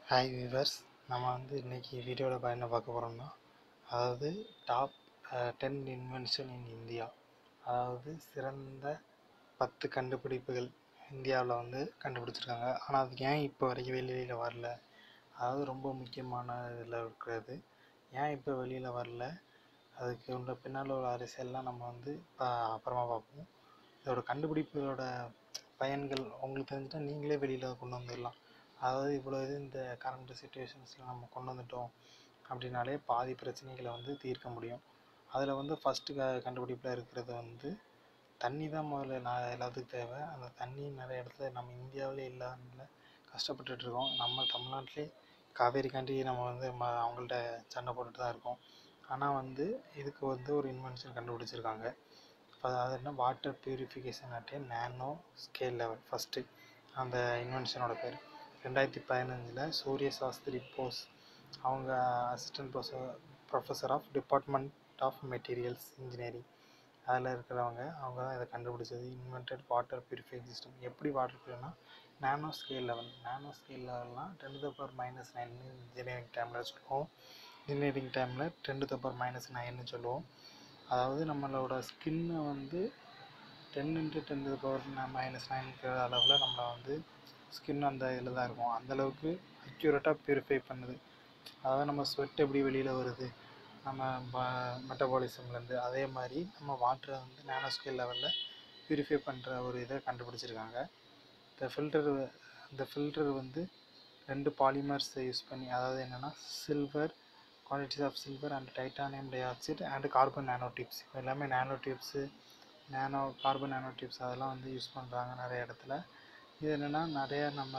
hi viewers நம்ம வந்து இன்றைக்கி வீடியோவில் என்ன பார்க்க போகிறோம்னா அதாவது top ten invention in India அதாவது சிறந்த பத்து கண்டுபிடிப்புகள் இந்தியாவில் வந்து கண்டுபிடிச்சிருக்காங்க ஆனால் அதுக்கு ஏன் இப்போ வரைக்கும் வெளியில் வரல அதாவது ரொம்ப முக்கியமான இதில் இருக்கிறது ஏன் இப்போ வெளியில் வரல அதுக்கு உள்ள பின்னால் உள்ள அரசியல்லாம் நம்ம வந்து இப்போ அப்புறமா பார்ப்போம் இதோட கண்டுபிடிப்புகளோட பயன்கள் உங்களுக்கு தெரிஞ்சுட்டா நீங்களே வெளியில் கொண்டு வந்துடலாம் அதாவது இவ்வளோ இது இந்த கரண்ட் சுச்சுவேஷன்ஸில் நம்ம கொண்டு வந்துட்டோம் அப்படின்னாலே பாதி பிரச்சனைகளை வந்து தீர்க்க முடியும் அதில் வந்து ஃபஸ்ட்டு க கண்டுபிடிப்பில் இருக்கிறது வந்து தண்ணி தான் முதல்ல நான் எல்லாத்துக்கும் தேவை அந்த தண்ணி நிறைய இடத்துல நம்ம இந்தியாவிலே இல்லாதனால கஷ்டப்பட்டுட்டு இருக்கோம் நம்ம தமிழ்நாட்டிலே காவேரிக்காண்டி நம்ம வந்து ம அவங்கள்ட்ட சண்டை போட்டுட்டு தான் இருக்கோம் ஆனால் வந்து இதுக்கு வந்து ஒரு இன்வென்ஷன் கண்டுபிடிச்சிருக்காங்க இப்போ அது என்ன water purification at nano scale level first அந்த இன்வென்ஷனோட பேர் ரெண்டாயிரத்தி பதினஞ்சில் சூரிய சாஸ்திரி போஸ் அவங்க assistant professor professor of department of materials engineering அதில் இருக்கிறவங்க அவங்க தான் இதை கண்டுபிடிச்சது இன்வென்டட் வாட்டர் பியூரிஃபைங் சிஸ்டம் எப்படி வாட்டர் பியூர்னா nano scale level nano scale லெவல்னால் ten to power minus nine engineering டைமில் சொல்லுவோம் இன்ஜினியரிங் டைமில் டென் டு பவர் மைனஸ் நைன்னு சொல்லுவோம் அதாவது நம்மளோட ஸ்கின்னை வந்து ten into ten to power minus நைன்கிற அளவில் நம்மளை வந்து ஸ்கின் அந்த இதில் தான் இருக்கும் அந்தளவுக்கு அக்யூரேட்டாக ப்யூரிஃபை பண்ணுது அதாவது நம்ம ஸ்வெட் எப்படி வெளியில் வருது நம்ம மெட்டபாலிசம்லேருந்து அதே மாதிரி நம்ம வாட்டரை வந்து நேனோ ஸ்கேல் லெவலில் ப்யூரிஃபை பண்ணுற ஒரு இதை கண்டுபிடிச்சிருக்காங்க இந்த ஃபில்டர் இந்த ஃபில்டர் வந்து ரெண்டு பாலிமர்ஸை யூஸ் பண்ணி அதாவது என்னென்னா silver quantities of silver and titanium dioxide and carbon nano tubes எல்லாமே nano tubes nano carbon nano tubes அதெல்லாம் வந்து யூஸ் பண்ணுறாங்க நிறைய இடத்துல இது என்னென்னா நிறைய நம்ம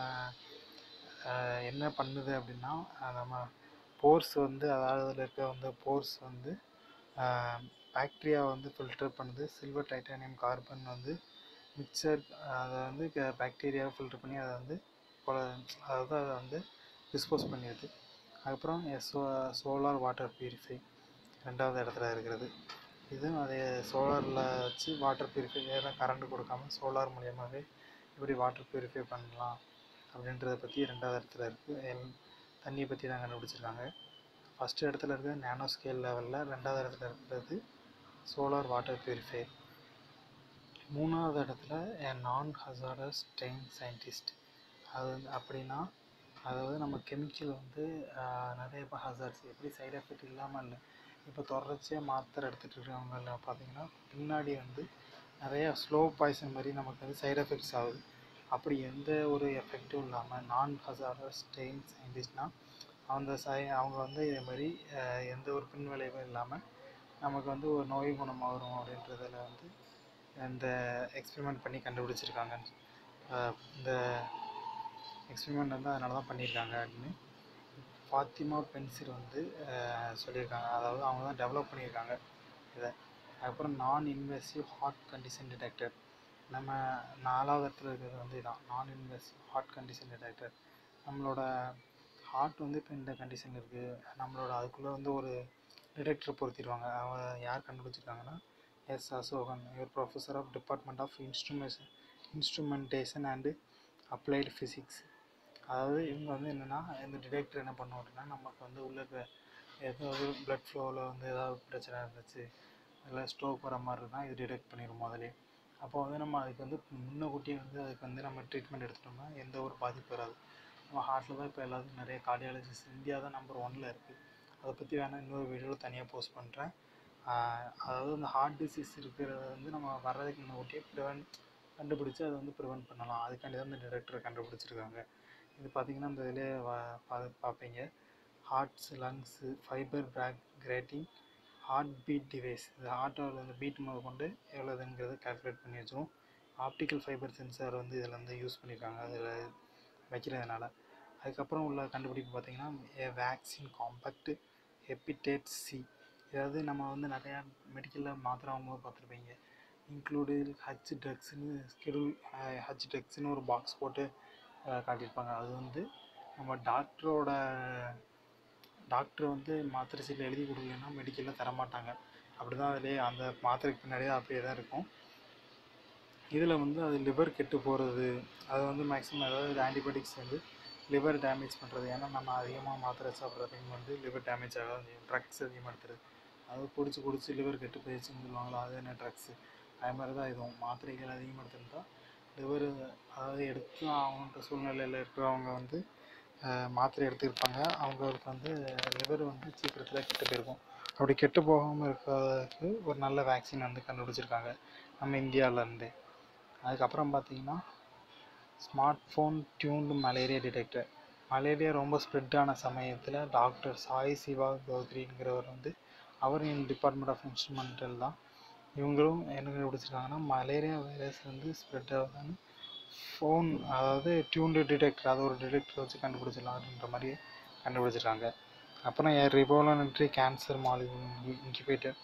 என்ன பண்ணுது அப்படின்னா நம்ம போர்ஸ் வந்து அதாவது அதில் இருக்க வந்து போர்ஸ் வந்து பாக்டீரியா வந்து ஃபில்டர் பண்ணுது சில்வர் டைட்டானியம் கார்பன் வந்து மிக்சர் அதை வந்து பாக்டீரியாவை ஃபில்டர் பண்ணி அதை வந்து அதாவது அதை வந்து டிஸ்போஸ் பண்ணிடுது அதுக்கப்புறம் சோ சோலார் வாட்டர் பியூரிஃபை ரெண்டாவது இடத்துல இருக்கிறது இதுவும் அதே சோலாரில் வச்சு வாட்டர் பியூரிஃபை ஏதாவது கரண்ட் கொடுக்காம சோலார் மூலியமாகவே எப்படி வாட்டர் பியூரிஃபை பண்ணலாம் அப்படின்றத பற்றி ரெண்டாவது இடத்துல இருக்குது தண்ணியை பற்றி தான் கண்டுபிடிச்சிருக்காங்க ஃபஸ்ட்டு இடத்துல இருக்கிறது நேனோ ஸ்கேல் லெவலில் ரெண்டாவது இடத்துல இருக்கிறது சோலார் வாட்டர் பியூரிஃபை மூணாவது இடத்துல நான் ஹசாரஸ் ட்ரெயின் சயின்டிஸ்ட் அது வந்து அப்படின்னா அதாவது நம்ம கெமிக்கல் வந்து நிறைய இப்போ ஹசார்ஸ் எப்படி சைடு எஃபெக்ட் இல்லாமல் இல்லை இப்போ தொடர்ச்சியாக மாத்திரை எடுத்துகிட்டு இருக்கவங்கள பார்த்தீங்கன்னா பின்னாடி வந்து நிறையா ஸ்லோ பாய்சன் மாதிரி நமக்கு வந்து சைடு எஃபெக்ட்ஸ் ஆகுது அப்படி எந்த ஒரு எஃபெக்டும் இல்லாமல் நான் ஹசாரஸ் ட்ரெயின் சயின்டிஸ்ட்னால் அந்த சை அவங்க வந்து இதே மாதிரி எந்த ஒரு பின் விளைவும் இல்லாமல் நமக்கு வந்து ஒரு நோய் குணமாக வரும் அப்படின்றதில் வந்து இந்த எக்ஸ்பெரிமெண்ட் பண்ணி கண்டுபிடிச்சிருக்காங்க இந்த எக்ஸ்பெரிமெண்ட் வந்து அதனால தான் பண்ணியிருக்காங்க அப்படின்னு ஃபாத்திமா பென்சில் வந்து சொல்லியிருக்காங்க அதாவது அவங்க தான் டெவலப் பண்ணியிருக்காங்க இதை அதுக்கப்புறம் நான் இன்வெசிவ் ஹார்ட் கண்டிஷன் டிடெக்டர் நம்ம நாலாவது இடத்துல இருக்கிறது வந்து இதான் non invasive heart condition detector நம்மளோட ஹார்ட் வந்து இப்போ இந்த கண்டிஷன் இருக்குது நம்மளோட அதுக்குள்ளே வந்து ஒரு டிடெக்டர் பொருத்திடுவாங்க அவங்க யார் கண்டுபிடிச்சிருக்காங்கன்னா எஸ் அசோகன் இவர் professor of department of instrumentation instrumentation and applied physics அதாவது இவங்க வந்து என்னென்னா இந்த டிடெக்டர் என்ன பண்ணோம் அப்படின்னா நமக்கு வந்து உள்ள இருக்க ஏதாவது ப்ளட் ஃப்ளோவில் வந்து ஏதாவது பிரச்சனை இருந்துச்சு இல்லை ஸ்ட்ரோக் வர மாதிரி இருந்தால் இது டிடெக்ட் பண்ணிடும் முதலே அப்போ வந்து நம்ம அதுக்கு வந்து முன்னக்கூட்டியே வந்து அதுக்கு வந்து நம்ம ட்ரீட்மெண்ட் எடுத்துட்டோம்னா எந்த ஒரு பாதிப்பு வராது நம்ம ஹார்ட்டில் தான் இப்போ எல்லாத்துக்கும் நிறைய கார்டியாலஜிஸ்ட் இந்தியா தான் நம்பர் ஒனில் இருக்குது அதை பற்றி வேணால் இன்னொரு வீடியோவில் தனியாக போஸ்ட் பண்ணுறேன் அதாவது இந்த ஹார்ட் டிசீஸ் இருக்கிறத வந்து நம்ம வர்றதுக்கு முன்னக்கூட்டியே ப்ரிவென்ட் கண்டுபிடிச்சி அதை வந்து ப்ரிவென்ட் பண்ணலாம் அதுக்காண்டி தான் இந்த டிடெக்டரை கண்டுபிடிச்சிருக்காங்க இது பார்த்திங்கன்னா இந்த இதிலே பார்ப்பீங்க hearts lungs fibre Bragg grating heart beat device இது ஹார்ட்டோட அந்த பீட் முதல் கொண்டு எவ்வளோதுங்கிறத கால்குலேட் பண்ணி வச்சிரும் ஆப்டிக்கல் ஃபைபர் சென்சார் வந்து இதில் வந்து யூஸ் பண்ணியிருக்காங்க அதில் வைக்கிறதுனால அதுக்கப்புறம் உள்ள கண்டுபிடிப்பு பார்த்திங்கன்னா வேக்சின் காம்பேக்ட் ஹெப்பிடேட் சி இதாவது நம்ம வந்து நிறையா மெடிக்கலில் மாத்திரை வாங்கும்போது பார்த்துருப்பீங்க இன்க்ளூடு ஹச் ட்ரக்ஸ்னு ஸ்கெடியூல் ஹச் ட்ரக்ஸ்னு ஒரு பாக்ஸ் போட்டு காட்டியிருப்பாங்க அது வந்து நம்ம டாக்டரோட டாக்டர் வந்து மாத்திரை சீட்டில் எழுதி கொடுக்கலன்னா மெடிக்கலில் தரமாட்டாங்க அப்படி தான் அதிலே அந்த மாத்திரைக்கு பின்னாடியே அப்படியே தான் இருக்கும் இதில் வந்து அது லிவர் கெட்டு போகிறது அது வந்து மேக்ஸிமம் ஏதாவது ஆன்டிபயோட்டிக்ஸ் வந்து லிவர் டேமேஜ் பண்ணுறது ஏன்னா நம்ம அதிகமாக மாத்திரை சாப்பிட்றதுக்கு வந்து லிவர் டேமேஜ் ஆகாது செய்யும் ட்ரக்ஸ் அதிகமாக எடுத்துறது அது குடிச்சு குடிச்சு லிவர் கெட்டு போயிடுச்சுன்னு சொல்லுவாங்களா அது என்ன ட்ரக்ஸு அது மாதிரி தான் இதுவும் மாத்திரைகள் அதிகமாக எடுத்துருந்தா லிவர் அதாவது எடுத்து ஆகணுன்ற சூழ்நிலையில் இருக்கிறவங்க வந்து அஹ், மாத்திரை எடுத்துருப்பாங்க அவங்களுக்கு வந்து லிவர் வந்து சீக்கிரத்தில் கெட்டு போயிருக்கும் அப்படி கெட்டு போகாமல் இருக்கிறதுக்கு ஒரு நல்ல வேக்சின் வந்து கண்டுபிடிச்சிருக்காங்க நம்ம இந்தியாவிலேருந்து அதுக்கப்புறம் பார்த்தீங்கன்னா smart phone tuned malaria detector malaria ரொம்ப ஸ்ப்ரெட் ஆன சமயத்தில் டாக்டர் சாய் சிவா கௌத்ரிங்கிறவர் வந்து அவர் இன் டிபார்ட்மெண்ட் ஆஃப் இன்ஸ்ட்ருமெண்டல் தான் இவங்களும் என்ன கண்டுபிடிச்சிருக்காங்கன்னா மலேரியா வைரஸ் வந்து ஸ்ப்ரெட் ஆகுதுன்னு ஃபோன் அதாவது டியூன்டு டிடெக்டர் அது ஒரு டிடெக்டர் வச்சு கண்டுபிடிச்சிடலாம்ன்ற மாதிரி கண்டுபிடிச்சிருக்காங்க அப்புறம் ரிவோலன்ட்ரி கேன்சர் மாலிகுல் இன்குபேட்டர்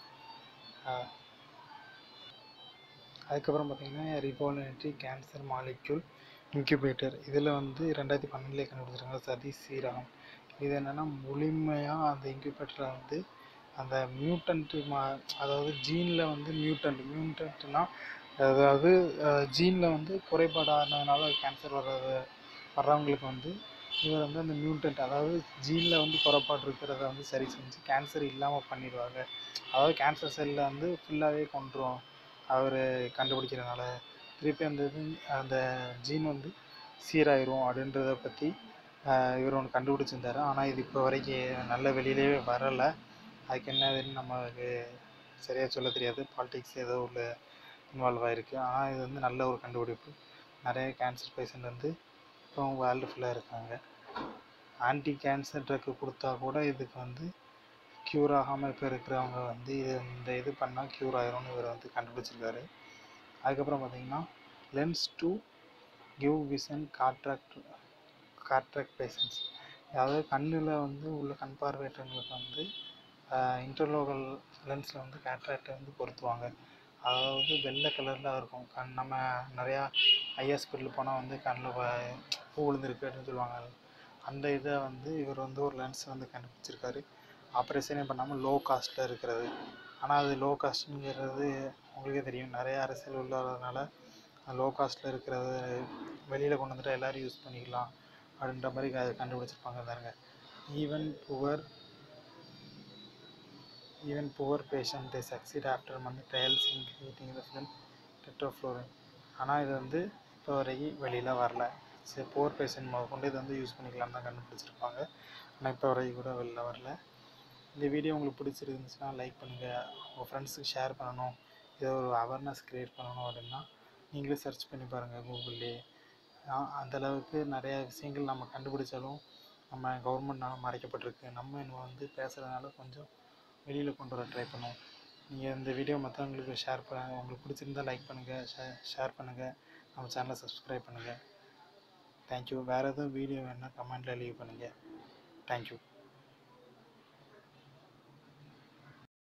அதுக்கப்புறம் பார்த்தீங்கன்னா ரிவோலன்ட்ரி கேன்சர் மாலிக்யூல் இன்குபேட்டர் இதில் வந்து ரெண்டாயிரத்தி பன்னெண்டுலேயே கண்டுபிடிச்சிருக்காங்க சதீஷ் ஸ்ரீராம் இது என்னென்னா முழுமையாக அந்த இன்குபேட்டரில் வந்து அந்த மியூட்டன்ட்டு மா அதாவது ஜீனில் வந்து மியூட்டன்ட் மியூட்டன்ட்னா அதாவது ஜீனில் வந்து குறைபாடானதுனால கேன்சர் வர்றது வர்றவங்களுக்கு வந்து இவர் வந்து அந்த மியூட்டன்ட் அதாவது ஜீனில் வந்து குறைபாடு இருக்கிறத வந்து சரி செஞ்சு கேன்சர் இல்லாமல் பண்ணிடுவாங்க அதாவது கேன்சர் செல்லை வந்து ஃபுல்லாகவே கொண்டுரும் அவர் கண்டுபிடிக்கிறனால திருப்பி அந்த இது அந்த ஜீன் வந்து சீராயிரும் அப்படின்றத பற்றி இவர் ஒன்று கண்டுபிடிச்சிருந்தாரு ஆனால் இது இப்போ வரைக்கும் நல்ல வெளியிலே வரலை அதுக்கு என்னதுன்னு நமக்கு சரியாக சொல்ல தெரியாது பாலிடிக்ஸ் ஏதோ உள்ள இன்வால்வ் ஆகிருக்கு ஆனால் இது வந்து நல்ல ஒரு கண்டுபிடிப்பு நிறைய கேன்சர் பேஷண்ட் வந்து இப்போ வேர்ல்டு ஃபுல்லாக இருக்காங்க ஆன்டி கேன்சர் ட்ரக்கு கொடுத்தா கூட இதுக்கு வந்து க்யூர் ஆகாமல் இப்போ இருக்கிறவங்க வந்து இது இந்த இது பண்ணால் க்யூர் ஆயிரும்னு இவர் வந்து கண்டுபிடிச்சிருக்காரு அதுக்கப்புறம் பார்த்தீங்கன்னா lens to give vision cataract cataract patients அதாவது கண்ணில் வந்து உள்ள கண் பார்வையற்றவங்களுக்கு வந்து இன்டர்லோகல் லென்ஸில் வந்து கேட்ராக்டை வந்து பொருத்துவாங்க அதாவது வெள்ளை கலரில் இருக்கும் கண் நம்ம நிறையா ஐ ஹாஸ்பிட்டல் போனால் வந்து கண்ணில் பூ விழுந்திருக்கு அப்படின்னு சொல்லுவாங்க அந்த இதை வந்து இவர் வந்து ஒரு லென்ஸ் வந்து கண்டுபிடிச்சிருக்காரு ஆப்ரேஷனே பண்ணாமல் லோ காஸ்ட்டில் இருக்கிறது ஆனால் அது லோ காஸ்ட்டுங்கிறது உங்களுக்கே தெரியும் நிறைய அரசியல் உள்ளதுனால லோ காஸ்ட்டில் இருக்கிறது வெளியில் கொண்டு வந்துட்டு எல்லோரும் யூஸ் பண்ணிக்கலாம் அப்படின்ற மாதிரி அதை கண்டுபிடிச்சிருப்பாங்க பாருங்க even poor even poor patient they succeed after month trials in creating the film tetrafluorine ஆனால் இது வந்து இப்போ வரைக்கும் வெளியில் வரல சரி புவர் பேஷண்ட் முத கொண்டு இதை வந்து யூஸ் பண்ணிக்கலாம் தான் கண்டுபிடிச்சிருப்பாங்க ஆனால் இப்போ வரைக்கும் கூட வெளில வரல இந்த வீடியோ உங்களுக்கு பிடிச்சிருந்துச்சுன்னா லைக் பண்ணுங்கள் உங்கள் ஃப்ரெண்ட்ஸுக்கு ஷேர் பண்ணணும் இதை ஒரு அவேர்னஸ் க்ரியேட் பண்ணணும் அப்படின்னா நீங்களே சர்ச் பண்ணி பாருங்கள் கூகுள்லேயே அந்தளவுக்கு நிறைய விஷயங்கள் நம்ம கண்டுபிடிச்சாலும் நம்ம கவர்மெண்ட்னால மறைக்கப்பட்டிருக்கு நம்ம இன்னும் வந்து பேசுகிறதுனால கொஞ்சம் வெளியில் கொண்டு வர ட்ரை பண்ணுவோம் நீங்கள் இந்த வீடியோ மற்றவங்களுக்கு ஷேர் பண்ண உங்களுக்கு பிடிச்சிருந்தா லைக் பண்ணுங்கள் ஷே ஷேர் பண்ணுங்கள் நம்ம சேனலை சப்ஸ்கிரைப் பண்ணுங்கள் தேங்க்யூ வேறு எதுவும் வீடியோ வேணால் கமெண்ட்டில் லீவ் பண்ணுங்கள் தேங்க்யூ